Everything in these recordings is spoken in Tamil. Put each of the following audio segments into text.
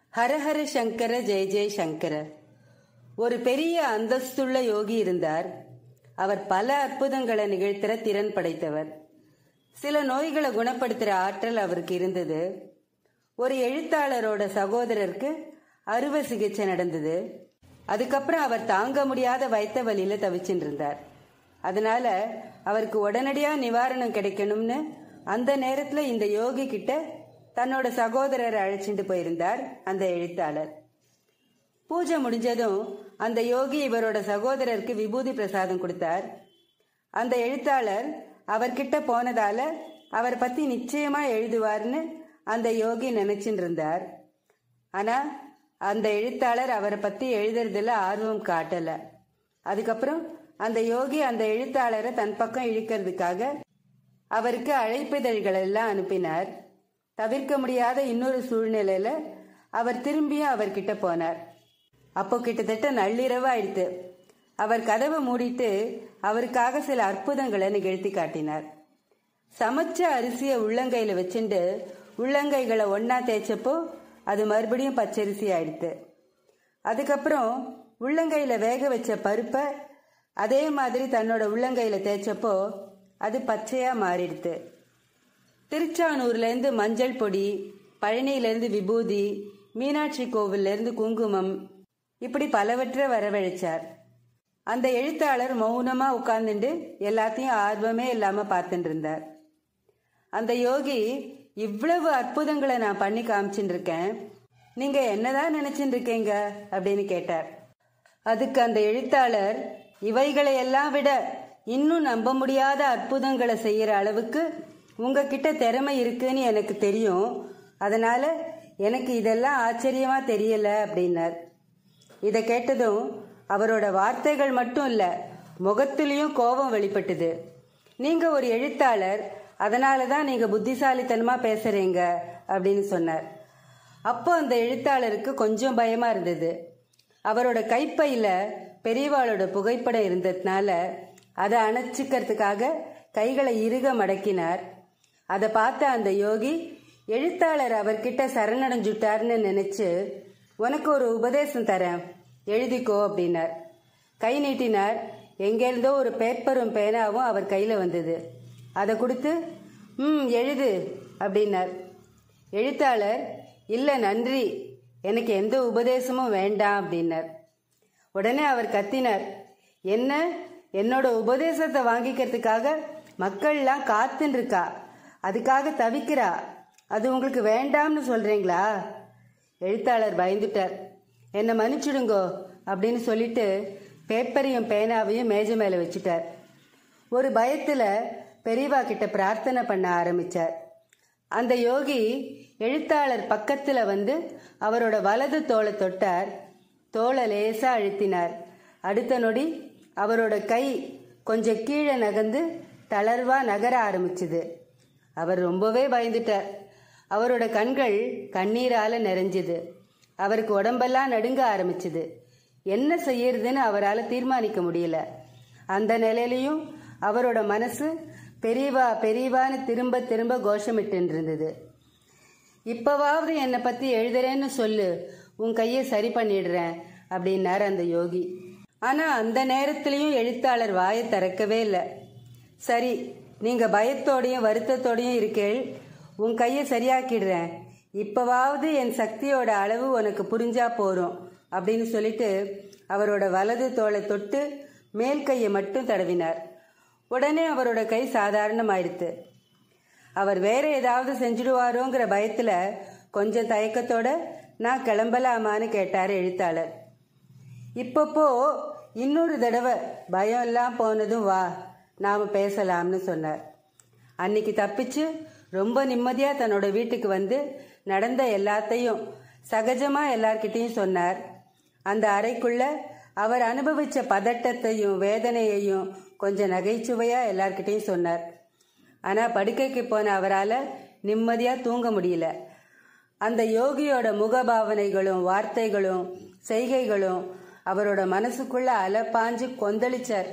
ஹரஹர சங்கர ஜெய ஜெய சங்கர ஒரு பெரிய அந்தஸ்துள்ள யோகி இருந்தார் அவர் பல அற்புதங்களை நிகழ்த்துற திறன் படைத்தவர் சில நோய்களை குணப்படுத்துற ஆற்றல் அவருக்கு இருந்தது ஒரு எழுத்தாளரோட சகோதரருக்கு அறுவை சிகிச்சை நடந்தது அதுக்கப்புறம் அவர் தாங்க முடியாத வயித்த வலியில தவிச்சுட்டு இருந்தார் அதனால அவருக்கு உடனடியா நிவாரணம் கிடைக்கணும்னு அந்த நேரத்துல இந்த யோகி கிட்ட தன்னோட சகோதரரை அழைச்சிட்டு போயிருந்தார் அந்த எழுத்தாளர் பூஜை முடிஞ்சதும் அந்த யோகி இவரோட சகோதரருக்கு விபூதி பிரசாதம் கொடுத்தார் அந்த எழுத்தாளர் அவர்கிட்ட போனதால அவர் பத்தி நிச்சயமா எழுதுவார்னு அந்த யோகி நினைச்சிட்டு இருந்தார் ஆனா அந்த எழுத்தாளர் அவரை பத்தி எழுதுறதுல ஆர்வம் காட்டல அதுக்கப்புறம் அந்த யோகி அந்த எழுத்தாளரை தன் பக்கம் இழுக்கிறதுக்காக அவருக்கு அழைப்பிதழ்கள் எல்லாம் அனுப்பினார் தவிர்க்க முடியாத இன்னொரு சூழ்நிலையில அவர் திரும்பியும் அவர்கிட்ட போனார் அப்போ கிட்டத்தட்ட நள்ளிரவு ஆயிடுத்து அவர் கதவை மூடிட்டு அவருக்காக சில அற்புதங்களை நிகழ்த்தி காட்டினார் சமைச்ச அரிசியை உள்ளங்கையில வச்சுண்டு உள்ளங்கைகளை ஒன்னா தேய்ச்சப்போ அது மறுபடியும் பச்சரிசி ஆயிடுத்து அதுக்கப்புறம் உள்ளங்கையில வேக வச்ச பருப்பை அதே மாதிரி தன்னோட உள்ளங்கையில தேய்ச்சப்போ அது பச்சையா மாறிடுது திருச்சானூர்லேருந்து மஞ்சள் பொடி பழனியிலேருந்து விபூதி மீனாட்சி கோவில்லேருந்து குங்குமம் இப்படி பலவற்றை வரவழைச்சார் அந்த எழுத்தாளர் மௌனமா உட்கார்ந்துட்டு எல்லாத்தையும் ஆர்வமே இல்லாம பார்த்துட்டு இருந்தார் அந்த யோகி இவ்வளவு அற்புதங்களை நான் பண்ணி காமிச்சுட்டு இருக்கேன் நீங்க என்னதான் நினைச்சுட்டு இருக்கீங்க அப்படின்னு கேட்டார் அதுக்கு அந்த எழுத்தாளர் இவைகளை எல்லாம் விட இன்னும் நம்ப முடியாத அற்புதங்களை செய்யற அளவுக்கு உங்ககிட்ட திறமை இருக்குன்னு எனக்கு தெரியும் அதனால எனக்கு இதெல்லாம் ஆச்சரியமா தெரியல அப்படின்னார் இதை கேட்டதும் அவரோட வார்த்தைகள் மட்டும் இல்ல முகத்திலையும் கோபம் வெளிப்பட்டது நீங்க ஒரு எழுத்தாளர் அதனால தான் நீங்க புத்திசாலித்தனமா பேசுறீங்க அப்படின்னு சொன்னார் அப்போ அந்த எழுத்தாளருக்கு கொஞ்சம் பயமா இருந்தது அவரோட கைப்பையில பெரியவாளோட புகைப்படம் இருந்ததுனால அதை அணைச்சிக்கிறதுக்காக கைகளை இறுக மடக்கினார் அதை பார்த்த அந்த யோகி எழுத்தாளர் அவர்கிட்ட சரணடைஞ்சுட்டார்னு நினைச்சு உனக்கு ஒரு உபதேசம் தரேன் எழுதிக்கோ அப்படின்னார் கை நீட்டினார் எங்கேருந்தோ ஒரு பேப்பரும் பேனாவும் அவர் கையில வந்தது அதை கொடுத்து ம் எழுது அப்படின்னார் எழுத்தாளர் இல்லை நன்றி எனக்கு எந்த உபதேசமும் வேண்டாம் அப்படின்னார் உடனே அவர் கத்தினார் என்ன என்னோட உபதேசத்தை வாங்கிக்கிறதுக்காக மக்கள்லாம் காத்துன்னு இருக்கா அதுக்காக தவிக்கிறா அது உங்களுக்கு வேண்டாம்னு சொல்றீங்களா எழுத்தாளர் பயந்துட்டார் என்னை மன்னிச்சிடுங்கோ அப்படின்னு சொல்லிட்டு பேப்பரையும் பேனாவையும் மேஜை மேலே வச்சுட்டார் ஒரு பயத்துல பெரியவா கிட்ட பிரார்த்தனை பண்ண ஆரம்பிச்சார் அந்த யோகி எழுத்தாளர் பக்கத்துல வந்து அவரோட வலது தோலை தொட்டார் தோலை லேசா அழுத்தினார் அடுத்த நொடி அவரோட கை கொஞ்சம் கீழே நகர்ந்து தளர்வா நகர ஆரம்பிச்சுது அவர் ரொம்பவே பயந்துட்டார் அவரோட கண்கள் கண்ணீரால நிறைஞ்சுது அவருக்கு உடம்பெல்லாம் நடுங்க ஆரம்பிச்சுது என்ன செய்யறதுன்னு அவரால் தீர்மானிக்க முடியல அந்த நிலையிலையும் அவரோட மனசு பெரியவா பெரியவான்னு திரும்ப திரும்ப கோஷமிட்டு இருந்தது இப்பவாவது என்னை பத்தி எழுதுறேன்னு சொல்லு உன் கையை சரி பண்ணிடுறேன் அப்படின்னாரு அந்த யோகி ஆனா அந்த நேரத்திலையும் எழுத்தாளர் வாயை திறக்கவே இல்லை சரி நீங்க பயத்தோடையும் வருத்தத்தோடையும் இருக்கேள் உன் கையை சரியாக்கிடுறேன் இப்பவாவது என் சக்தியோட அளவு உனக்கு புரிஞ்சா போறோம் அப்படின்னு சொல்லிட்டு அவரோட வலது தோலை தொட்டு மேல் கையை மட்டும் தடவினார் உடனே அவரோட கை சாதாரணமாயிடுத்து அவர் வேற ஏதாவது செஞ்சுடுவாரோங்கிற பயத்துல கொஞ்சம் தயக்கத்தோட நான் கிளம்பலாமான்னு கேட்டார் எழுத்தாளர் இப்பப்போ இன்னொரு தடவை பயம் எல்லாம் போனதும் வா நாம பேசலாம்னு சொன்னார் அன்னைக்கு தப்பிச்சு ரொம்ப நிம்மதியா தன்னோட வீட்டுக்கு வந்து நடந்த எல்லாத்தையும் சகஜமா எல்லார்கிட்டையும் சொன்னார் அந்த அறைக்குள்ள அவர் அனுபவிச்ச பதட்டத்தையும் வேதனையையும் கொஞ்சம் நகைச்சுவையா எல்லார்கிட்டையும் சொன்னார் ஆனா படுக்கைக்கு போன அவரால் நிம்மதியா தூங்க முடியல அந்த யோகியோட முகபாவனைகளும் வார்த்தைகளும் செய்கைகளும் அவரோட மனசுக்குள்ள அலப்பாஞ்சு கொந்தளிச்சார்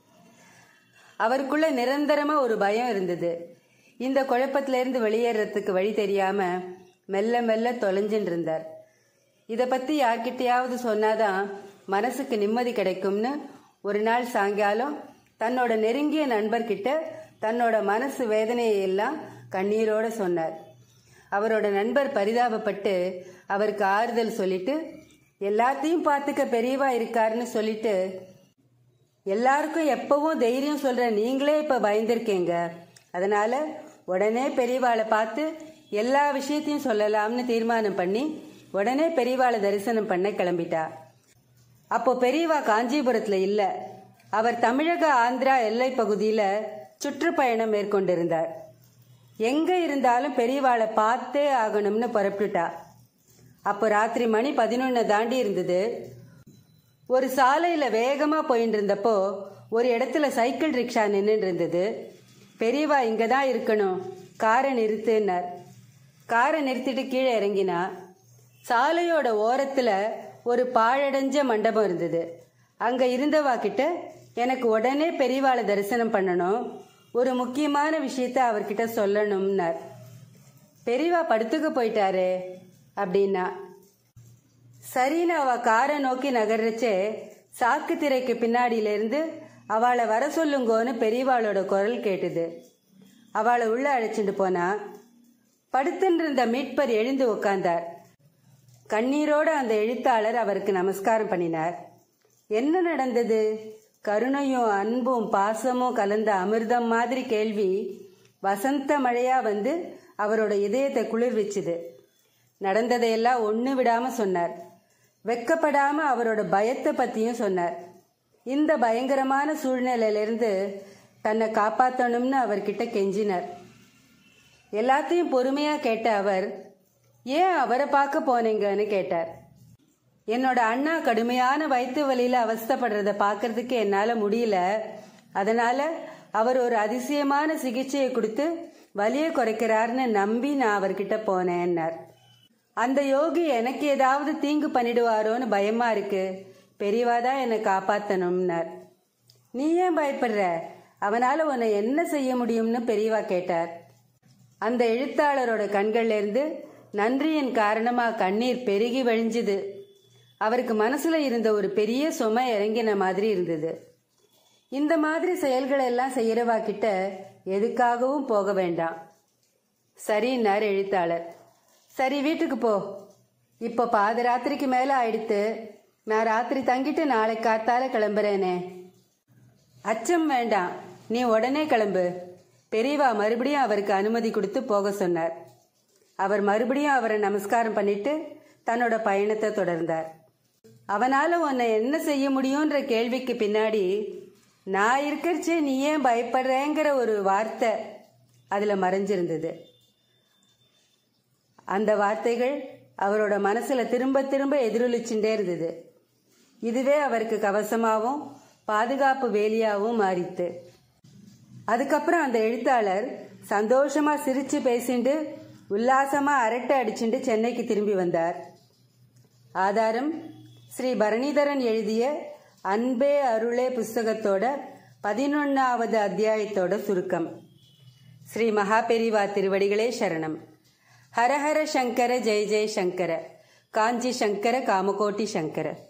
அவருக்குள்ள நிரந்தரமா ஒரு பயம் இருந்தது இந்த குழப்பத்திலிருந்து வெளியேறதுக்கு வழி தெரியாம மெல்ல மெல்ல தொலைஞ்சுட்டு இருந்தார் இதை பத்தி யார்கிட்டயாவது சொன்னாதான் மனசுக்கு நிம்மதி கிடைக்கும்னு ஒரு நாள் சாயங்காலம் தன்னோட நெருங்கிய நண்பர்கிட்ட தன்னோட மனசு வேதனையை எல்லாம் கண்ணீரோட சொன்னார் அவரோட நண்பர் பரிதாபப்பட்டு அவருக்கு ஆறுதல் சொல்லிட்டு எல்லாத்தையும் பார்த்துக்க பெரியவா இருக்காருன்னு சொல்லிட்டு எல்லாருக்கும் எப்பவும் தைரியம் சொல்ற நீங்களே இப்ப பயந்திருக்கீங்க அதனால உடனே பெரியவாளை பார்த்து எல்லா விஷயத்தையும் சொல்லலாம்னு தீர்மானம் பண்ணி உடனே பெரியவாளை தரிசனம் பண்ண கிளம்பிட்டா அப்போ பெரியவா காஞ்சிபுரத்துல இல்ல அவர் தமிழக ஆந்திரா எல்லை பகுதியில சுற்றுப்பயணம் மேற்கொண்டிருந்தார் எங்க இருந்தாலும் பெரியவாளை பார்த்தே ஆகணும்னு புறப்பட்டுட்டா அப்போ ராத்திரி மணி பதினொன்னு தாண்டி இருந்தது ஒரு சாலையில வேகமா போயிட்டு இருந்தப்போ ஒரு இடத்துல சைக்கிள் ரிக்ஷா நின்றுட்டு இருந்தது பெரியவா இங்க தான் இருக்கணும் காரை நிறுத்துன்னார் காரை நிறுத்திட்டு கீழே இறங்கினா சாலையோட ஓரத்துல ஒரு பாழடைஞ்ச மண்டபம் இருந்தது அங்க இருந்தவா கிட்ட எனக்கு உடனே பெரியவாளை தரிசனம் பண்ணணும் ஒரு முக்கியமான விஷயத்த அவர்கிட்ட சொல்லணும்னார் பெரியவா படுத்துக்க போயிட்டாரே அப்படின்னா சரின்னு அவ காரை நோக்கி நகர்றச்சே சாக்கு திரைக்கு பின்னாடியில இருந்து அவளை வர சொல்லுங்கோன்னு பெரியவாளோட குரல் கேட்டுது அவளை உள்ள அழைச்சிட்டு போனா படுத்துன்னு இருந்த மீட்பர் எழுந்து உட்கார்ந்தார் கண்ணீரோட அந்த எழுத்தாளர் அவருக்கு நமஸ்காரம் பண்ணினார் என்ன நடந்தது கருணையும் அன்பும் பாசமும் கலந்த அமிர்தம் மாதிரி கேள்வி வசந்த மழையா வந்து அவரோட இதயத்தை குளிர்விச்சுது நடந்ததையெல்லாம் ஒண்ணு விடாம சொன்னார் வெக்கப்படாம அவரோட பயத்தை பத்தியும் சொன்னார் இந்த பயங்கரமான சூழ்நிலையிலிருந்து தன்னை காப்பாத்தணும்னு அவர்கிட்ட கெஞ்சினார் எல்லாத்தையும் பொறுமையா கேட்ட அவர் ஏன் அவரை பார்க்க போனீங்கன்னு கேட்டார் என்னோட அண்ணா கடுமையான வயிற்று வலியில அவஸ்தைப்படுறத பார்க்கறதுக்கு என்னால முடியல அதனால அவர் ஒரு அதிசயமான சிகிச்சையை கொடுத்து வலியை குறைக்கிறார்னு நம்பி நான் அவர்கிட்ட போனேன்னார் அந்த யோகி எனக்கு ஏதாவது தீங்கு பண்ணிடுவாரோன்னு பயமா இருக்கு பெரியவா தான் என்னை காப்பாத்தணும்னார் நீ ஏன் பயப்படுற அவனால உன்னை என்ன செய்ய முடியும்னு பெரியவா கேட்டார் அந்த எழுத்தாளரோட கண்கள்ல இருந்து நன்றியின் காரணமா கண்ணீர் பெருகி வழிஞ்சுது அவருக்கு மனசுல இருந்த ஒரு பெரிய சுமை இறங்கின மாதிரி இருந்தது இந்த மாதிரி செயல்களை எல்லாம் செய்யறவா கிட்ட எதுக்காகவும் போக வேண்டாம் சரின்னார் எழுத்தாளர் சரி வீட்டுக்கு போ இப்போ பாதராத்திரிக்கு மேல ஆயிடுத்து நான் ராத்திரி தங்கிட்டு நாளை காத்தால கிளம்புறேனே அச்சம் வேண்டாம் நீ உடனே கிளம்பு பெரியவா மறுபடியும் அவருக்கு அனுமதி கொடுத்து போக சொன்னார் அவர் மறுபடியும் அவரை நமஸ்காரம் பண்ணிட்டு தன்னோட பயணத்தை தொடர்ந்தார் அவனால உன்னை என்ன செய்ய முடியும்ன்ற கேள்விக்கு பின்னாடி நான் இருக்கிறச்சே நீ ஏன் பயப்படுறேங்கிற ஒரு வார்த்தை அதுல மறைஞ்சிருந்தது அந்த வார்த்தைகள் அவரோட மனசுல திரும்ப திரும்ப எதிரொலிச்சுட்டே இருந்தது இதுவே அவருக்கு கவசமாவும் பாதுகாப்பு வேலியாவும் மாறித்து அதுக்கப்புறம் அந்த எழுத்தாளர் சந்தோஷமா சிரிச்சு பேசிண்டு உல்லாசமா அரட்டை அடிச்சுட்டு சென்னைக்கு திரும்பி வந்தார் ஆதாரம் ஸ்ரீ பரணிதரன் எழுதிய அன்பே அருளே புஸ்தகத்தோட பதினொன்னாவது அத்தியாயத்தோட சுருக்கம் ஸ்ரீ மகாபெரிவா திருவடிகளே சரணம் ஹரஹர சங்கர ஜெய ஜெய சங்கர காஞ்சி சங்கர காமகோட்டி சங்கர